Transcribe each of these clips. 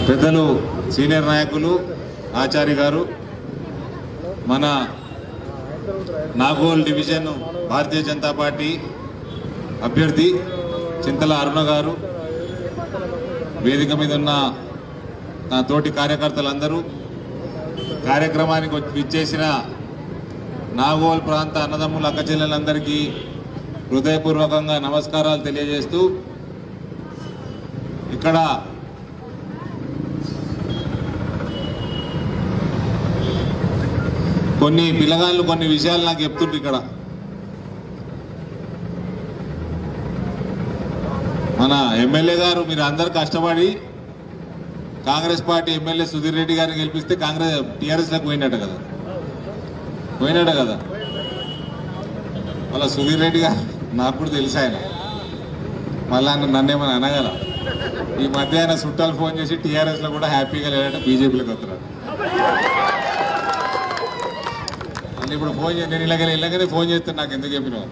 పెద్దలు సీనియర్ నాయకులు ఆచార్య గారు మన నాగోల్ డివిజన్ భారతీయ జనతా పార్టీ అభ్యర్థి చింతల అరుణ గారు వేదిక మీద ఉన్న నా తోటి కార్యకర్తలందరూ కార్యక్రమానికి వచ్చి ఇచ్చేసిన నాగోల్ ప్రాంత అన్నదమ్ముల అక్కచెల్లెలందరికీ హృదయపూర్వకంగా నమస్కారాలు తెలియజేస్తూ ఇక్కడ కొన్ని పిల్లగాళ్ళు కొన్ని విషయాలు నాకు చెప్తుండ్రు ఇక్కడ మన ఎమ్మెల్యే గారు మీరు అందరు కష్టపడి కాంగ్రెస్ పార్టీ ఎమ్మెల్యే సుధీర్ రెడ్డి గారిని గెలిపిస్తే కాంగ్రెస్ టీఆర్ఎస్ లకు పోయినట్ట కదా పోయినట్ట కదా మళ్ళా సుధీర్ రెడ్డి గారు నాకు కూడా తెలుసు ఆయన మళ్ళా ఆయన నన్నేమని అనగల ఈ మధ్య ఆయన చుట్టాలు ఫోన్ చేసి టీఆర్ఎస్ లో కూడా హ్యాపీగా లేదంటే బీజేపీలోకి వస్తున్నారు మళ్ళీ ఇప్పుడు ఫోన్ చే నేను ఇలాగ ఇలాగనే ఫోన్ చేస్తాను నాకు ఎందుకు చెప్పినావు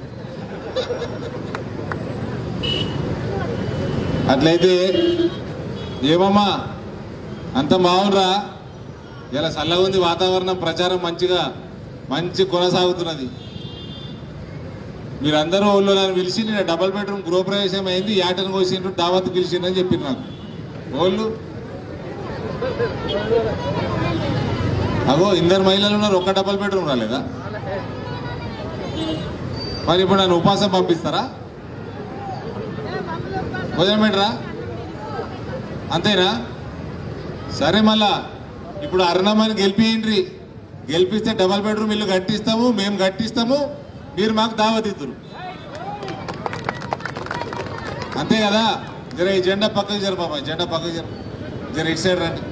అట్లయితే ఏమమ్మా అంత బాగుండ్రా ఇలా చల్లగా ఉంది వాతావరణం ప్రచారం మంచిగా మంచి కొనసాగుతున్నది మీరందరూ వాళ్ళు నన్ను పిలిచి నేను డబల్ బెడ్రూమ్ గృహప్రవేశం అయింది యాటను కోసిండ్రు దావత్ పిలిచిండ్రు అని చెప్పారు నాకు వాళ్ళు అగో ఇద్దరు మహిళలు ఉన్నారు ఒక్క డబల్ బెడ్రూమ్ రాలేదా మరి ఇప్పుడు నన్ను ఉపాసం పంపిస్తారా భోజనం పెట్టరా అంతేనా సరే మళ్ళా ఇప్పుడు అరుణమ్మని గెలిపియండ్రి గెలిపిస్తే డబల్ బెడ్రూమ్ ఇల్లు కట్టిస్తాము మేము కట్టిస్తాము మీరు మాకు దావత్ ఇద్దరు అంతే కదా జర ఈ జెండా పక్కకి జర బాబా జెండా పక్కకి జర జర ఇటు సైడ్ రండి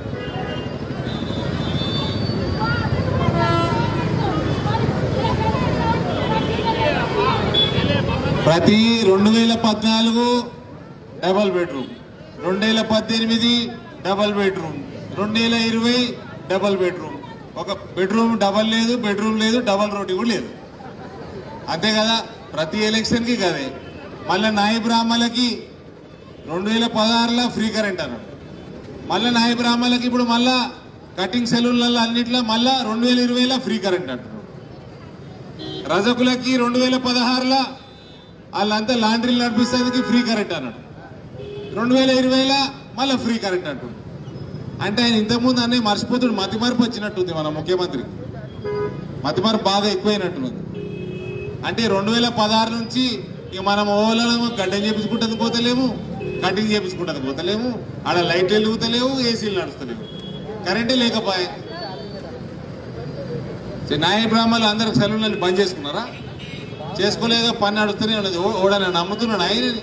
ప్రతి రెండు వేల పద్నాలుగు డబల్ బెడ్రూమ్ రెండు వేల పద్దెనిమిది డబల్ బెడ్రూమ్ రెండు వేల ఇరవై డబల్ బెడ్రూమ్ ఒక బెడ్రూమ్ డబల్ లేదు బెడ్రూమ్ లేదు డబల్ రోటీ కూడా లేదు అంతే కదా ప్రతి ఎలక్షన్కి కదే మళ్ళీ నాయ బ్రాహ్మణులకి రెండు వేల పదహారులో ఫ్రీ కరెంట్ అన్నాడు మళ్ళీ నాయ బ్రాహ్మణులకి ఇప్పుడు మళ్ళా కటింగ్ సెలూన్లలో అన్నిట్లో మళ్ళా రెండు వేల ఇరవైలో ఫ్రీ కరెంట్ అంటున్నాడు రజకులకి రెండు వేల పదహారులో వాళ్ళంతా లాండ్రీలు నడిపిస్తానికి ఫ్రీ కరెంట్ అన్నాడు రెండు వేల ఇరవైలో మళ్ళీ ఫ్రీ కరెంట్ అంటుండు అంటే ఆయన ఇంతకుముందు అన్నయ్య మర్చిపోతుడు మతి మార్పు వచ్చినట్టుంది మన ముఖ్యమంత్రికి మతి మార్పు బాగా ఎక్కువైనట్టున్నది అంటే రెండు వేల పదహారు నుంచి ఇక మనం ఓవలలో గడ్డలు చేపించుకుంటుంది పోతలేము కటింగ్ చేపించుకుంటుంది పోతలేము ఆడ లైట్లు వెలుగుతలేవు ఏసీలు నడుస్తలేవు కరెంటే లేకపోయే సరే, న్యాయ బ్రాహ్మణులు అందరికి సెలవులను బంద్ చేసుకున్నారా చేసుకోలేక పని నడుస్తూనే ఉన్నది ఓ- ఓడన నమ్ముతున్నాడు ఆయనని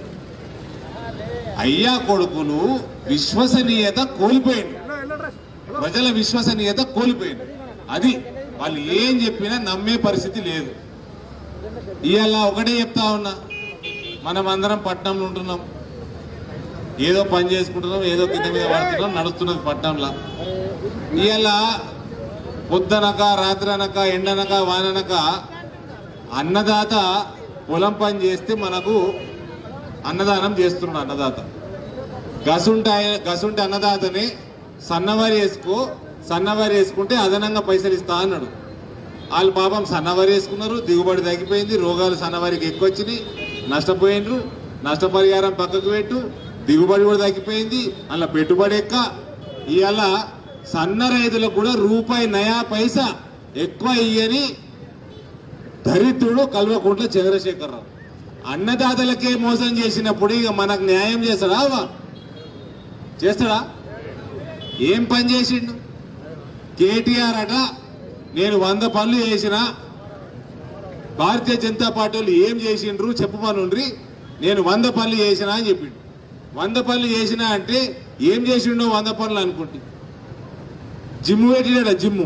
అయ్యా కొడుకులు విశ్వసనీయత కోల్పోయింది ప్రజల విశ్వసనీయత కోల్పోయింది అది వాళ్ళు ఏం చెప్పినా నమ్మే పరిస్థితి లేదు ఇవాళ ఒకటే చెప్తా ఉన్నా మనం అందరం పట్టణంలో ఉంటున్నాం ఏదో పని చేసుకుంటున్నాం ఏదో కింద మీద పడుతున్నాం నడుస్తున్నది పట్టణంలో ఇవాళ పొద్దునక రాత్రి అనక ఎండనక వాననక అన్నదాత పొలం పని చేస్తే మనకు అన్నదానం చేస్తున్నాడు అన్నదాత గసుంటే ఆయన గసుంటే అన్నదాతని సన్నవారి వేసుకో సన్నవారి వేసుకుంటే అదనంగా పైసలు ఇస్తా అన్నాడు వాళ్ళు పాపం సన్నవారి వేసుకున్నారు దిగుబడి తగ్గిపోయింది రోగాలు సన్నవారికి ఎక్కువ వచ్చినాయి నష్టపోయినరు నష్టపరిహారం పక్కకు పెట్టు దిగుబడి కూడా తగ్గిపోయింది అలా పెట్టుబడి ఎక్క ఇవాళ సన్న రైతులకు కూడా రూపాయి నయా పైసా ఎక్కువ ఇయ్యని దరిద్రుడు కల్వకుంట్ల చంద్రశేఖరరావు అన్నదాతలకే మోసం చేసినప్పుడు ఇక మనకు న్యాయం చేస్తాడా అవ్వ? చేస్తాడా ఏం పని చేసిండు కేటీఆర్ అట నేను వంద పనులు చేసిన భారతీయ జనతా పార్టీ వాళ్ళు ఏం చేసిండ్రు చెప్పమనుండ్రి నేను వంద పనులు చేసిన అని చెప్పిండు వంద పనులు చేసిన అంటే ఏం చేసిండో వంద పనులు అనుకుంటే జిమ్ పెట్టినాడు జిమ్ము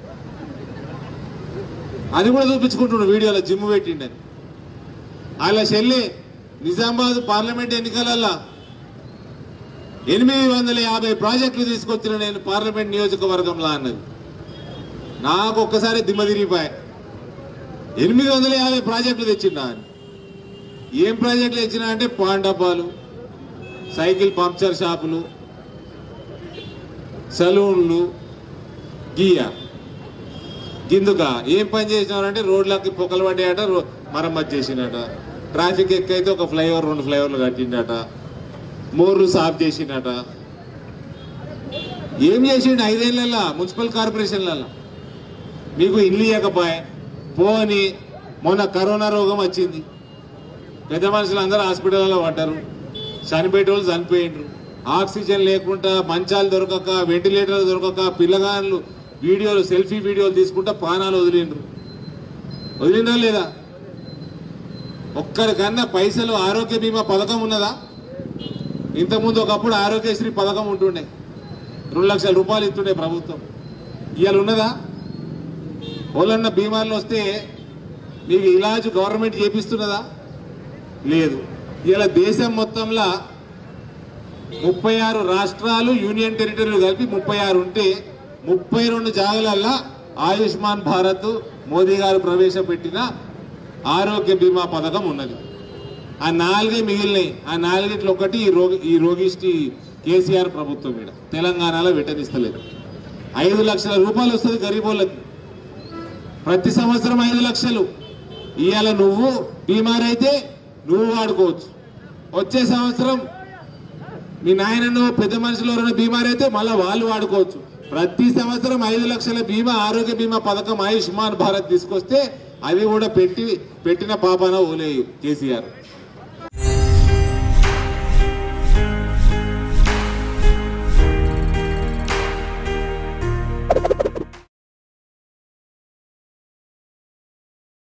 అది కూడా చూపించుకుంటున్నాడు వీడియోలో జిమ్ పెట్టిండని వాళ్ళ చెల్లి నిజామాబాద్ పార్లమెంట్ ఎన్నికలల్లో ఎనిమిది వందల యాభై ప్రాజెక్టులు తీసుకొచ్చిన నేను పార్లమెంట్ నియోజకవర్గంలో అన్నది నాకు ఒక్కసారి దిమ్మ తిరిగిపోయాయి ఎనిమిది వందల యాభై ప్రాజెక్టులు తెచ్చిండా అని ఏం ప్రాజెక్టులు తెచ్చినా అంటే పాన్ డబ్బాలు సైకిల్ పంక్చర్ షాపులు సలూన్లు గీయ గిందుక ఏం పని చేసినారంటే రోడ్లకి పొక్కలు పడ్డాయట రో- మరమ్మతు చేసినట ట్రాఫిక్ ఎక్కైతే ఒక ఫ్లైఓవర్ రెండు ఫ్లైఓవర్లు కట్టిండట మోర్లు సాఫ్ చేసిండట ఏం చేసిండు ఐదేళ్లలో మున్సిపల్ కార్పొరేషన్లలో మీకు ఇల్లు ఇవ్వకపోయే పోని మొన్న కరోనా రోగం వచ్చింది పెద్ద మనుషులు అందరూ హాస్పిటల్లో పడ్డారు చనిపోయేటోళ్ళు చనిపోయిండ్రు ఆక్సిజన్ లేకుండా మంచాలు దొరకక వెంటిలేటర్లు దొరకక పిల్లగాళ్ళు వీడియోలు సెల్ఫీ వీడియోలు తీసుకుంటా ప్రాణాలు వదిలిండ్రు వదిలిండ్రా లేదా ఒక్కరికన్నా పైసలు ఆరోగ్య బీమా పథకం ఉన్నదా ఇంతకుముందు ఒకప్పుడు ఆరోగ్యశ్రీ పథకం ఉంటుండే రెండు లక్షల రూపాయలు ఇస్తుండే ప్రభుత్వం ఇవాళ ఉన్నదా ఓలన్న బీమార్లు వస్తే మీకు ఇలాజ్ గవర్నమెంట్ చేపిస్తున్నదా లేదు ఇలా దేశం మొత్తంలో ముప్పై ఆరు రాష్ట్రాలు యూనియన్ టెరిటరీలు కలిపి ముప్పై ఆరు ఉంటే ముప్పై రెండు జాగాలల్లో ఆయుష్మాన్ భారత్ మోదీ గారు ప్రవేశపెట్టిన ఆరోగ్య బీమా పథకం ఉన్నది ఆ నాలుగే మిగిలినాయి ఆ నాలుగిట్లో ఒకటి ఈ రోగి ఈ రోగిష్టి కేసీఆర్ ప్రభుత్వం మీద తెలంగాణలో వెటనిస్తలేదు ఐదు లక్షల రూపాయలు వస్తుంది గరీబోళ్ళకి ప్రతి సంవత్సరం ఐదు లక్షలు ఇవాళ నువ్వు బీమార్ అయితే నువ్వు వాడుకోవచ్చు వచ్చే సంవత్సరం మీ నాయనను పెద్ద మనుషులు ఎవరైనా బీమార్ అయితే మళ్ళీ వాళ్ళు వాడుకోవచ్చు ప్రతి సంవత్సరం ఐదు లక్షల బీమా ఆరోగ్య బీమా పథకం ఆయుష్మాన్ భారత్ తీసుకొస్తే అది కూడా పెట్టి పెట్టిన పాపాన ఓలే కేసీఆర్